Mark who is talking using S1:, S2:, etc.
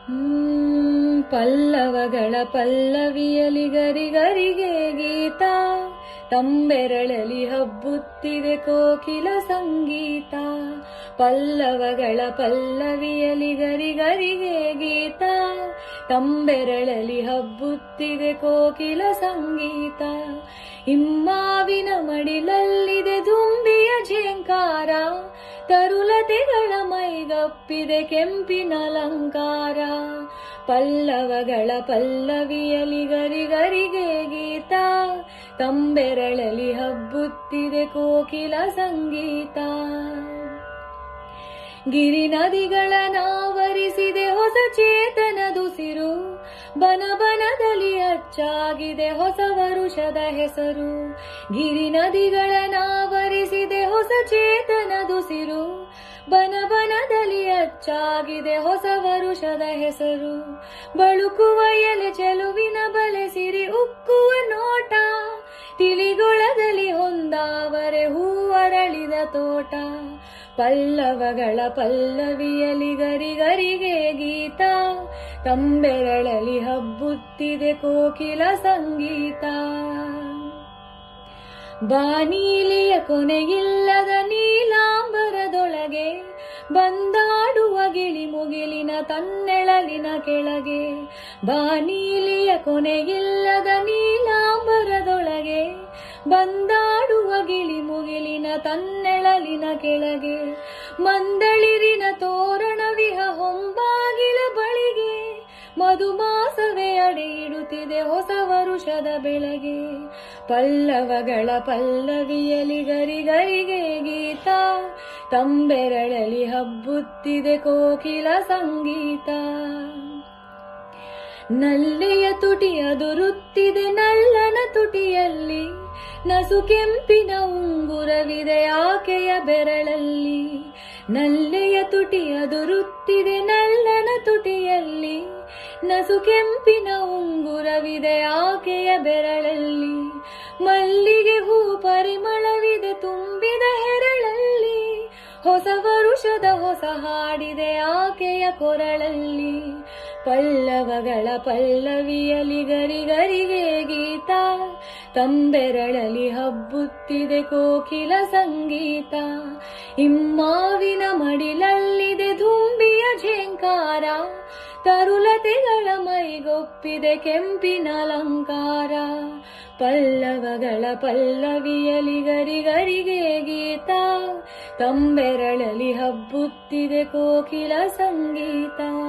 S1: ಹ್ಮ್, ಪಲ್ಲವಗಳ ಪಲ್ಲವಿಯಲಿ ಗರಿಗರಿಗೆ ಗೀತ ತಂಬೆರಳಲಿ ಹಬ್ಬುತ್ತಿದೆ ಕೋಕಿಲ ಸಂಗೀತ ಪಲ್ಲವಗಳ ಪಲ್ಲವಿಯಲಿ ಗರಿಗರಿಗೆ ಗೀತ ತಂಬೆರಳಲಿ ಹಬ್ಬುತ್ತಿದೆ ಕೋಕಿಲ ಸಂಗೀತ ಹಿಮ್ಮಾವಿನ ಮಡಿಲಲ್ಲಿದೆ ದುಂಬಿಯ ಝೇಂಕಾರ ತರುಲತೆಗಳ ಮೈಗಪ್ಪಿದೆ ಕೆಂಪಿನ ಅಲಂಕಾರ ಪಲ್ಲವಗಳ ಪಲ್ಲವಿಯಲಿ ಗರಿಗರಿಗೆ ಗೀತ ತಂಬೆರಳಲಿ ಹಬ್ಬುತ್ತಿದೆ ಕೋಕಿಲ ಸಂಗೀತ ಗಿರಿ ನದಿಗಳ ನಾವರಿಸಿದೆ ಹೊಸ ಚೇತನದುಸಿರು ಬನ ಬನದಲ್ಲಿ ಅಚ್ಚಾಗಿದೆ ಹೊಸ ವರುಷದ ಹೆಸರು ಗಿರಿ ನದಿಗಳ ನಾವರಿಸಿದೆ ಹೊಸ ಚೇತನದುಸಿರು ಬನ ಬನದಲ್ಲಿ ಅಚ್ಚಾಗಿದೆ ಹೊಸ ವರುಷದ ಹೆಸರು ಬಳುಕುವ ಎಲೆ ಚೆಲುವಿನ ಬಲೆ ಸಿರಿ ಉಕ್ಕುವ ನೋಟ ತಿಳಿಗೊಳದಲ್ಲಿ ಹೊಂದಾವರೆ ಹೂವರಳಿದ ತೋಟ ಪಲ್ಲವಗಳ ಪಲ್ಲವಿಯಲಿ ಗರಿಗರಿಗೆ ಗೀತ ತಂಬೆರಳಲಿ ಹಬ್ಬುತ್ತಿದೆ ಕೋಕಿಲ ಸಂಗೀತ ಬಾನೀಲಿಯ ಕೊನೆಯಿಲ್ಲದ ನೀಲಾಂಬರದೊಳಗೆ ಬಂದಾಡುವ ಗಿಳಿ ಮುಗಿಲಿನ ತನ್ನೆಳಲಿನ ಕೆಳಗೆ ಬಾನೀಲಿಯ ಕೊನೆಯಿಲ್ಲದ ನೀಲಾಂಬರದೊಳಗೆ ಬಂದಾಡುವ ಗಿಳಿ ಮುಗಿಲಿನ ತನ್ನೆಳಲಿನ ಕೆಳಗೆ ಮಂದಳಿರಿನ ತೋರಣವಿಹ ಹೊಂಬಾಗಿಲ ಬಳಿಗೆ ಮಧುಮಾಸವೇ ಅಡೆ ಇಡುತ್ತಿದೆ ಹೊಸ ವರುಷದ ಬೆಳಗ್ಗೆ ಪಲ್ಲವಗಳ ಪಲ್ಲವಿಯಲಿ ಗರಿಗರಿಗೆ ಗೀತ ತಂಬೆರಳಲಿ ಹಬ್ಬುತ್ತಿದೆ ಕೋಕಿಲ ಸಂಗೀತ ನಲ್ಲೆಯ ತುಟಿಯ ದುರುತ್ತಿದೆ ನಲ್ಲನ ತುಟಿಯಲ್ಲಿ ನಸು ಕೆಂಪಿನ ಉಂಗುರವಿದೆ ಆಕೆಯ ಬೆರಳಲ್ಲಿ ನಲ್ಲೆಯ ತುಟಿಯ ದುರುತ್ತಿದೆ ನಲ್ಲನ ತುಟಿಯಲ್ಲಿ ನಸು ಕೆಂಪಿನ ಉಂಗುರವಿದೆ ಆಕೆಯ ಬೆರಳಲ್ಲಿ ಮಲ್ಲಿಗೆ ಹೂ ಪರಿಮಳವಿದೆ ತುಂಬಿದ ಹೆರಳಲ್ಲಿ ಹೊಸ ವರುಷದ ಹೊಸ ಹಾಡಿದೆ ಆಕೆಯ ಕೊರಳಲ್ಲಿ ಪಲ್ಲವಗಳ ಪಲ್ಲವಿಯಲಿ ಗರಿಗರಿಗೆ ಗೀತ ತಂಬೆರಳಲಿ ಹಬ್ಬುತ್ತಿದೆ ಕೋಕಿಲ ಸಂಗೀತ ಹಿಮ್ಮಾವಿನ ಮಡಿಲಲ್ಲಿದೆ ದುಂಬಿಯ ಝೇಂಕಾರ ತರುಲತೆಗಳ ಮೈಗೊಪ್ಪಿದೆ ಕೆಂಪಿನ ಅಲಂಕಾರ ಪಲ್ಲವಗಳ ಪಲ್ಲವಿಯಲಿ ಗರಿಗರಿಗೆ ಗೀತ ತಂಬೆರಳಲಿ ಹಬ್ಬುತ್ತಿದೆ ಕೋಕಿಲ ಸಂಗೀತ